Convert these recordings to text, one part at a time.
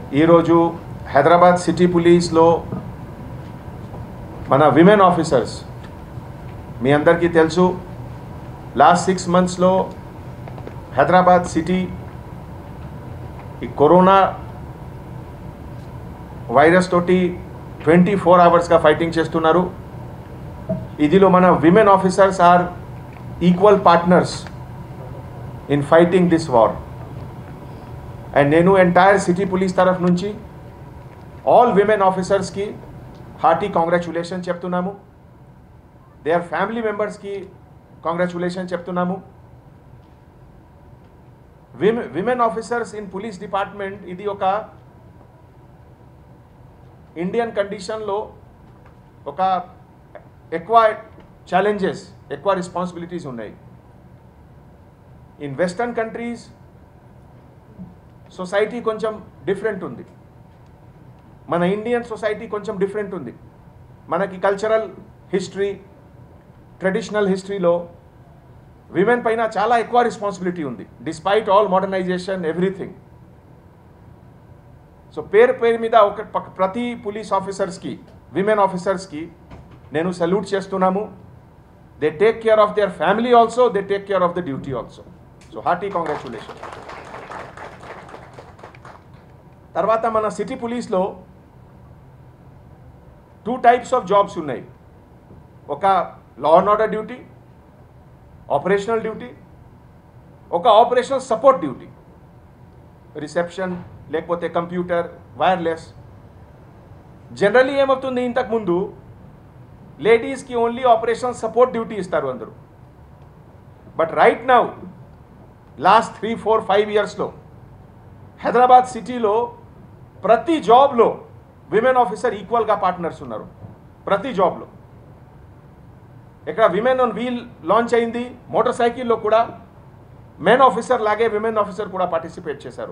ఈరోజు హైదరాబాద్ సిటీ పోలీస్లో మన women officers మీ అందరికీ తెలుసు లాస్ట్ సిక్స్ మంత్స్లో హైదరాబాద్ సిటీ ఈ కరోనా వైరస్ తోటి ట్వంటీ ఫోర్ అవర్స్గా ఫైటింగ్ చేస్తున్నారు ఇదిలో మన women officers are equal partners in fighting this war and నేను ఎంటైర్ సిటీ పోలీస్ తరఫు నుంచి ఆల్ విమెన్ ఆఫీసర్స్కి హార్టీ కాంగ్రాచులేషన్ చెప్తున్నాము దేర్ ఫ్యామిలీ మెంబర్స్కి కాంగ్రాచులేషన్ చెప్తున్నాము విమె women officers in police department ఇది ఒక ఇండియన్ కండిషన్లో ఒక ఎక్కువ ఛాలెంజెస్ ఎక్కువ రెస్పాన్సిబిలిటీస్ ఉన్నాయి ఇన్ వెస్టర్న్ కంట్రీస్ సొసైటీ కొంచెం డిఫరెంట్ ఉంది మన ఇండియన్ సొసైటీ కొంచెం డిఫరెంట్ ఉంది మనకి కల్చరల్ హిస్టరీ ట్రెడిషనల్ హిస్టరీలో విమెన్ పైన చాలా ఎక్కువ రెస్పాన్సిబిలిటీ ఉంది despite all modernization everything so పేరు పేరు మీద ఒక పక్- ప్రతి పోలీస్ ఆఫీసర్స్కి విమెన్ ఆఫీసర్స్కి నేను సల్యూట్ చేస్తున్నాము they take care of their family also they take care of the duty also so hearty congratulation తర్వాత మన సిటీ పోలీస్లో టూ టైప్స్ ఆఫ్ జాబ్స్ ఉన్నాయి ఒక law and order duty operational duty ఒక operational support duty reception లేకపోతే computer wireless generally ఏమవుతుంది ఇంతకుముందు లేడీస్కి ఓన్లీ ఆపరేషన్ సపోర్ట్ డ్యూటీ ఇస్తారు అందరూ but right now last three four five ఇయర్స్లో హైదరాబాద్ సిటీలో ప్రతి జాబ్లో విమెన్ ఆఫీసర్ ఈక్వల్గా పార్ట్నర్స్ ఉన్నారు ప్రతి జాబ్లో ఇక్కడ విమెన్ ఆన్ వీల్ లాంచ్ అయింది మోటార్ సైకిల్లో కూడా మెన్ ఆఫీసర్ లాగే విమెన్ ఆఫీసర్ కూడా పార్టిసిపేట్ చేశారు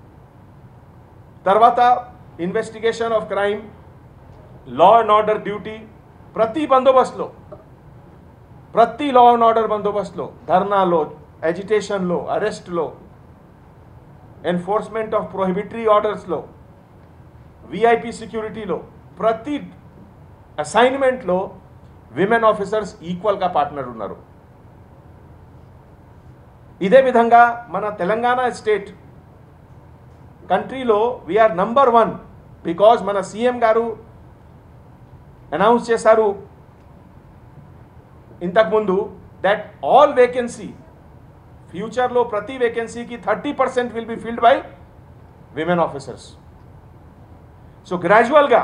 తర్వాత investigation of crime law and order duty ప్రతి బందోబస్తులో ప్రతి లా అండ్ ఆర్డర్ బందోబస్తులో ధర్నాలో ఎజిటేషన్లో అరెస్ట్లో ఎన్ఫోర్స్మెంట్ ఆఫ్ ప్రొహిబిటరీ ఆర్డర్స్లో విఐపి సెక్యూరిటీలో ప్రతి అసైన్మెంట్లో విమెన్ ఆఫీసర్స్ ఈక్వల్గా పార్ట్నర్ ఉన్నారు ఇదే విధంగా మన తెలంగాణ స్టేట్ కంట్రీలో వీఆర్ నంబర్ వన్ బికాజ్ మన సీఎం గారు అనౌన్స్ చేశారు ఇంతకుముందు దట్ ఆల్ వేకెన్సీ ఫ్యూచర్లో ప్రతి వేకెన్సీకి thirty percent will be filled by women officers so గ్రాడ్యువల్గా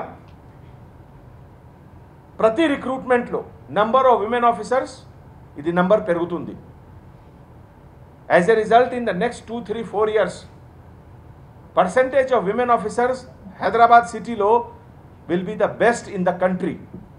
ప్రతి రిక్రూట్మెంట్లో నంబర్ ఆఫ్ విమెన్ ఆఫీసర్స్ ఇది నంబర్ పెరుగుతుంది as a result in the next two three four years percentage of women officers Hyderabad సిటీలో will be the best in the country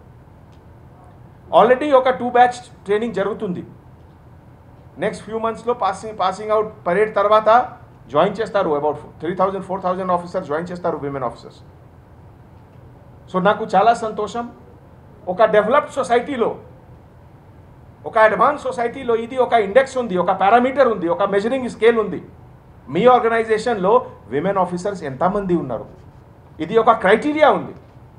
already ఒక two batch training జరుగుతుంది next few మంత్స్లో passing passing out parade తర్వాత join చేస్తారు about three thousand four thousand officers join చేస్తారు women officers so నాకు చాలా సంతోషం ఒక డెవలప్డ్ సొసైటీలో ఒక అడ్వాన్స్ సొసైటీలో ఇది ఒక ఇండెక్స్ ఉంది ఒక పారామీటర్ ఉంది ఒక మెజరింగ్ స్కేల్ ఉంది మీ ఆర్గనైజేషన్లో విమెన్ ఆఫీసర్స్ ఎంతమంది ఉన్నారు ఇది ఒక క్రైటీరియా ఉంది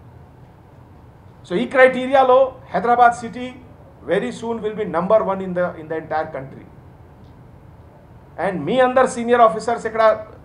సో ఈ క్రైటీరియాలో Hyderabad city very soon will be number one in the in the entire country and మీ అందరు సీనియర్ ఆఫీసర్స్ ఇక్కడ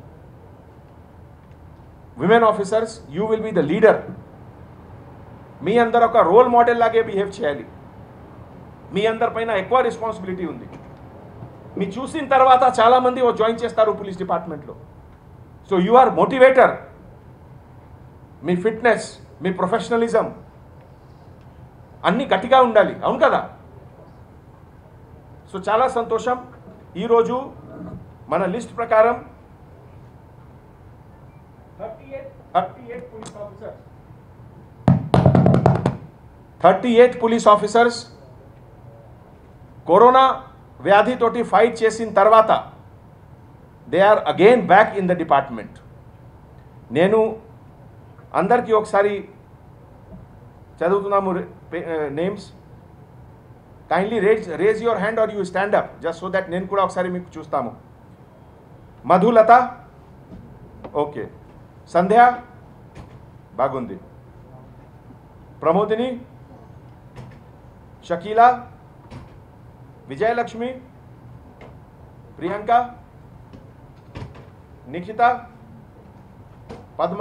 women officers you will be the leader మీ అందరు ఒక రోల్ మోడల్ లాగే బిహేవ్ చేయాలి మీ అందరి పైన ఎక్కువ రెస్పాన్సిబిలిటీ ఉంది మీ చూసిన తర్వాత చాలామంది జాయిన్ చేస్తారు పోలీస్ డిపార్ట్మెంట్లో సో యు ఆర్ మోటివేటర్ మీ ఫిట్నెస్ మీ ప్రొఫెషనలిజం అన్నీ గట్టిగా ఉండాలి అవును కదా సో చాలా సంతోషం ఈరోజు మన లిస్ట్ ప్రకారం thirty eight thirty eight police officers thirty eight police officers corona వ్యాధితోటి ఫైట్ చేసిన తర్వాత they are again back in the department నేను అందరికీ ఒకసారి చదువుతున్నాము names kindly raise raise your hand are you stand up just so that నేను కూడా ఒకసారి మీకు చూస్తాము మధులత ఓకే సంధ్య బాగుంది Pramodini Shakeela Vijayalakshmi Priyanka Nikhita Padma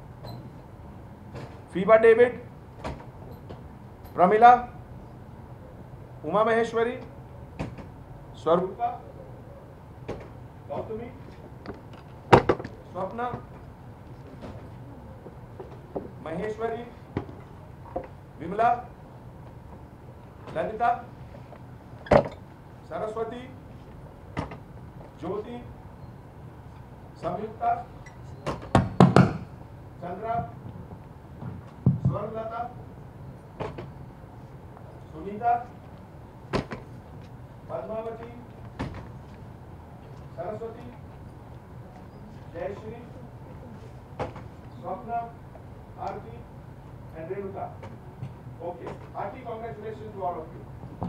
Feba David Pramila Umamaheswari Swaroopa Gautami Swapna Maheswari Vimala Lalitha Saraswathi Jyothi Samyukta Chandra Swarnalatha Sunitha Padmavathi Saraswathi Jayasree Swapna Aarthi and Renuka okay hearty congratulation to all of you